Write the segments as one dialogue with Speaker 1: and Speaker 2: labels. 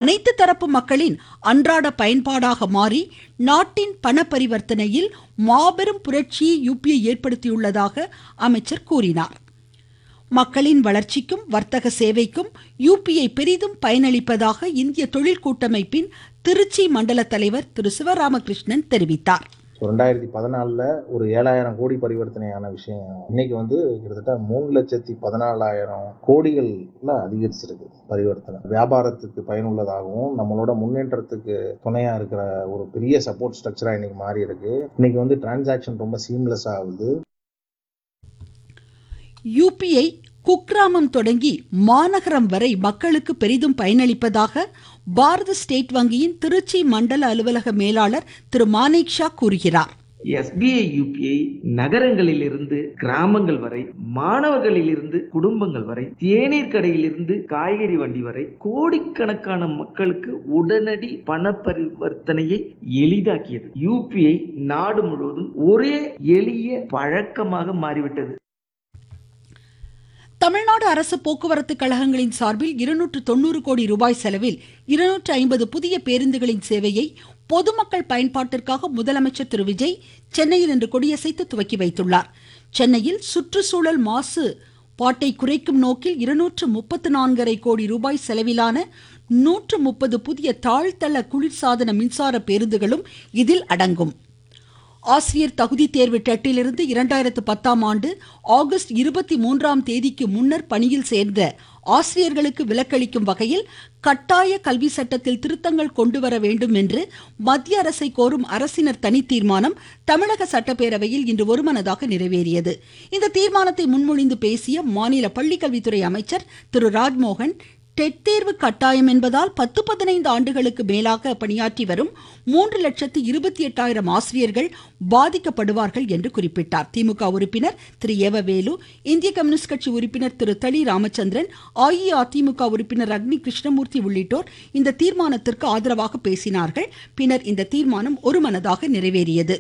Speaker 1: அனைத்து தரப்பு மக்களின் அன்றாட பயன்பாடாக மாறி நாட்டின் பண பரிவர்த்தனையில் மாபெரும் புரட்சியை யுபிஐ ஏற்படுத்தியுள்ளதாக அமைச்சர் கூறினார் மக்களின் வளர்ச்சிக்கும் வர்த்தக சேவைக்கும் யுபிஐ பெரிதும் பயனளிப்பதாக இந்திய தொழில் கூட்டமைப்பின் திருச்சி மண்டல தலைவர் திரு சிவராமகிருஷ்ணன் தெரிவித்தார்
Speaker 2: ஸோ ரெண்டாயிரத்தி பதினாலில் ஒரு ஏழாயிரம் கோடி பரிவர்த்தனையான விஷயம் இன்னைக்கு வந்து கிட்டத்தட்ட மூணு லட்சத்தி பதினாலாயிரம் கோடிகள்ல அதிகரிச்சிருக்கு பரிவர்த்தனை வியாபாரத்துக்கு பயனுள்ளதாகவும் நம்மளோட முன்னேற்றத்துக்கு துணையா இருக்கிற ஒரு பெரிய சப்போர்ட் ஸ்ட்ரக்சரா இன்னைக்கு மாறி இருக்கு இன்னைக்கு வந்து டிரான்சாக்ஷன் ரொம்ப சீம்லெஸ் ஆகுது
Speaker 1: யுபிஐ குக்கிராமம் தொடங்கி மாநகரம் வரை மக்களுக்கு பெரிதும் பயனளிப்பதாக பாரத ஸ்டேட் வங்கியின் திருச்சி மண்டல அலுவலக மேலாளர் திரு மானேக் ஷா கூறுகிறார்
Speaker 3: எஸ்பிஐ யூபிஐ நகரங்களிலிருந்து கிராமங்கள் வரை மாணவர்களிலிருந்து குடும்பங்கள் வரை தேநீர் கடையிலிருந்து காய்கறி வண்டி வரை கோடிக்கணக்கான மக்களுக்கு உடனடி பண பரிவர்த்தனையை எளிதாக்கியது யூபிஐ நாடு முழுவதும் ஒரே எளிய பழக்கமாக மாறிவிட்டது
Speaker 1: தமிழ்நாடு அரசு போக்குவரத்து கழகங்களின் சார்பில் இருநூற்று தொண்ணூறு கோடி ரூபாய் செலவில் இருநூற்று ஐம்பது புதிய பேருந்துகளின் சேவையை பொதுமக்கள் பயன்பாட்டிற்காக முதலமைச்சர் திரு விஜய் சென்னையில் இன்று கொடியசைத்து துவக்கி வைத்துள்ளார் சென்னையில் சுற்றுச்சூழல் மாசு பாட்டை குறைக்கும் நோக்கில் இருநூற்று முப்பத்து நான்கரை கோடி ரூபாய் செலவிலான நூற்று முப்பது புதிய தாழ்த்தள குளிர்சாதன மின்சார பேருந்துகளும் இதில் அடங்கும் ஆசிரியர் தகுதி தேர்வு டெட்டிலிருந்து இரண்டாயிரத்து பத்தாம் ஆண்டு ஆகஸ்ட் இருபத்தி மூன்றாம் தேதிக்கு முன்னர் பணியில் சேர்ந்த ஆசிரியர்களுக்கு விலக்களிக்கும் வகையில் கட்டாய கல்வி சட்டத்தில் திருத்தங்கள் கொண்டு வர வேண்டும் என்று மத்திய அரசை கோரும் அரசினர் தனி தீர்மானம் தமிழக சட்டப்பேரவையில் இன்று ஒருமனதாக நிறைவேறியது இந்த தீர்மானத்தை முன்மொழிந்து பேசிய மாநில பள்ளிக்கல்வித்துறை அமைச்சர் திரு ராஜ்மோகன் டெட் தேர்வு கட்டாயம் என்பதால் பத்து பதினைந்து ஆண்டுகளுக்கு மேலாக பணியாற்றி வரும் மூன்று லட்சத்து இருபத்தி எட்டாயிரம் ஆசிரியர்கள் பாதிக்கப்படுவார்கள் என்று குறிப்பிட்டார் திமுக உறுப்பினர் திரு ஏவவேலு இந்திய கம்யூனிஸ்ட் கட்சி உறுப்பினர் திரு தளி ராமச்சந்திரன் அஇஅதிமுக உறுப்பினர் அக்னி கிருஷ்ணமூர்த்தி உள்ளிட்டோர் இந்த தீர்மானத்திற்கு ஆதரவாக பேசினார்கள் பின்னர் இந்த தீர்மானம் ஒருமனதாக நிறைவேறியது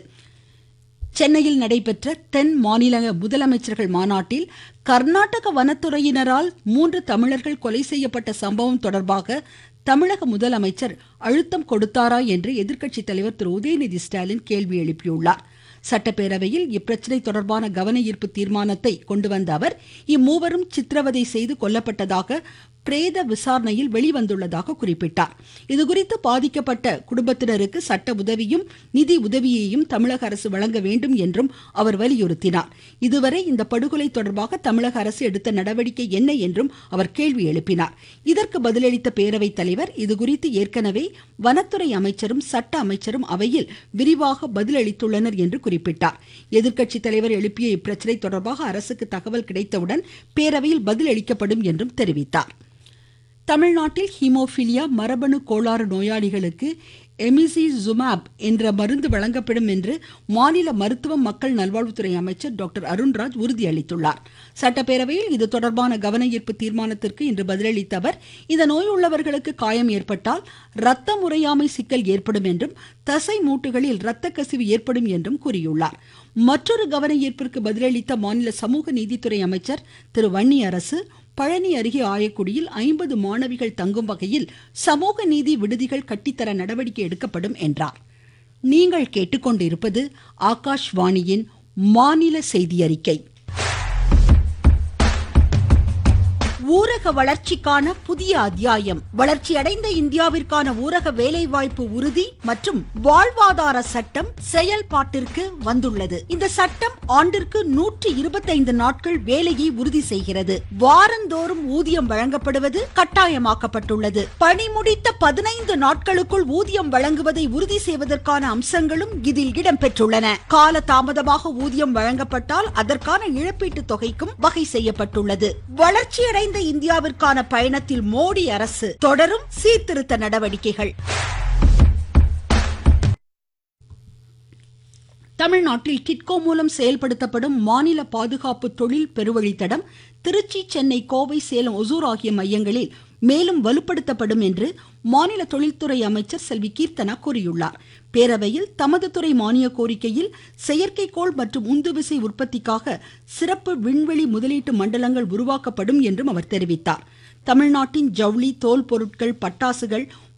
Speaker 1: சென்னையில் நடைபெற்ற தென் மாநில முதலமைச்சர்கள் மாநாட்டில் கர்நாடக வனத்துறையினரால் மூன்று தமிழர்கள் கொலை செய்யப்பட்ட சம்பவம் தொடர்பாக தமிழக முதலமைச்சர் அழுத்தம் கொடுத்தாரா என்று எதிர்க்கட்சித் தலைவர் திரு உதயநிதி ஸ்டாலின் கேள்வி எழுப்பியுள்ளார் சட்டப்பேரவையில் இப்பிரச்சனை தொடர்பான கவன ஈர்ப்பு தீர்மானத்தை கொண்டு வந்த அவர் இம்மூவரும் சித்திரவதை செய்து கொல்லப்பட்டதாக பிரேத விசாரணையில் வெளிவந்துள்ளதாக குறிப்பிட்டார் இதுகுறித்து பாதிக்கப்பட்ட குடும்பத்தினருக்கு சட்ட உதவியும் நிதி உதவியையும் தமிழக அரசு வழங்க வேண்டும் என்றும் அவர் வலியுறுத்தினார் இதுவரை இந்த படுகொலை தொடர்பாக தமிழக அரசு எடுத்த நடவடிக்கை என்ன என்றும் அவர் கேள்வி எழுப்பினார் இதற்கு பதிலளித்த பேரவைத் தலைவர் இதுகுறித்து ஏற்கனவே வனத்துறை அமைச்சரும் சட்ட அமைச்சரும் அவையில் விரிவாக பதிலளித்துள்ளனர் என்று குறிப்பிட்டார் எதிர்க்கட்சித் தலைவர் எழுப்பிய இப்பிரச்சனை தொடர்பாக அரசுக்கு தகவல் கிடைத்தவுடன் பேரவையில் பதிலளிக்கப்படும் என்றும் தெரிவித்தார் தமிழ்நாட்டில் ஹீமோபிலியா மரபணு கோளாறு நோயாளிகளுக்கு எமிசிசுமாப் என்ற மருந்து வழங்கப்படும் என்று மாநில மருத்துவம் மக்கள் நல்வாழ்வுத்துறை அமைச்சர் டாக்டர் அருண்ராஜ் உறுதியளித்துள்ளார் சட்டப்பேரவையில் இது தொடர்பான கவன ஈர்ப்பு தீர்மானத்திற்கு இன்று பதிலளித்த அவர் இந்த நோய் உள்ளவர்களுக்கு காயம் ஏற்பட்டால் ரத்த முறையாமை சிக்கல் ஏற்படும் என்றும் தசை மூட்டுகளில் இரத்த கசிவு ஏற்படும் என்றும் கூறியுள்ளார் மற்றொரு கவன ஈர்ப்பிற்கு பதிலளித்த மாநில சமூக நீதித்துறை அமைச்சர் திரு வன்னி அரசு பழனி அருகே ஆயக்குடியில் ஐம்பது மாணவிகள் தங்கும் வகையில் சமூக நீதி விடுதிகள் கட்டித்தர நடவடிக்கை எடுக்கப்படும் என்றார் நீங்கள் கேட்டுக்கொண்டிருப்பது ஆகாஷ்வாணியின் மாநில செய்தி அறிக்கை ஊரக வளர்ச்சிக்கான புதிய அத்தியாயம் வளர்ச்சியடைந்த இந்தியாவிற்கான ஊரக வேலைவாய்ப்பு உறுதி மற்றும் வாழ்வாதார சட்டம் செயல்பாட்டிற்கு வந்துள்ளது இந்த சட்டம் ஆண்டிற்கு நூற்றி இருபத்தைந்து நாட்கள் வேலையை உறுதி செய்கிறது வாரந்தோறும் ஊதியம் வழங்கப்படுவது கட்டாயமாக்கப்பட்டுள்ளது பணி முடித்த பதினைந்து நாட்களுக்குள் ஊதியம் வழங்குவதை உறுதி செய்வதற்கான அம்சங்களும் இதில் இடம்பெற்றுள்ளன கால தாமதமாக ஊதியம் வழங்கப்பட்டால் அதற்கான இழப்பீட்டுத் தொகைக்கும் வகை செய்யப்பட்டுள்ளது வளர்ச்சியடைந்த இந்தியாவிற்கான பயணத்தில் மோடி அரசு தொடரும் சீர்திருத்த நடவடிக்கைகள் தமிழ்நாட்டில் கிட்கோ மூலம் செயல்படுத்தப்படும் மாநில பாதுகாப்பு தொழில் பெருவழித்தடம் திருச்சி சென்னை கோவை சேலம் ஒசூர் ஆகிய மையங்களில் மேலும் வலுப்படுத்தப்படும் என்று மாநில தொழில்துறை அமைச்சர் செல்வி கீர்த்தனா கூறியுள்ளார் பேரவையில் தமது துறை மானிய கோரிக்கையில் செயற்கைக்கோள் மற்றும் உந்துவிசை உற்பத்திக்காக சிறப்பு விண்வெளி முதலீட்டு மண்டலங்கள் உருவாக்கப்படும் என்றும் அவர் தெரிவித்தார் தமிழ்நாட்டின் ஜவுளி தோல் பொருட்கள் பட்டாசுகள்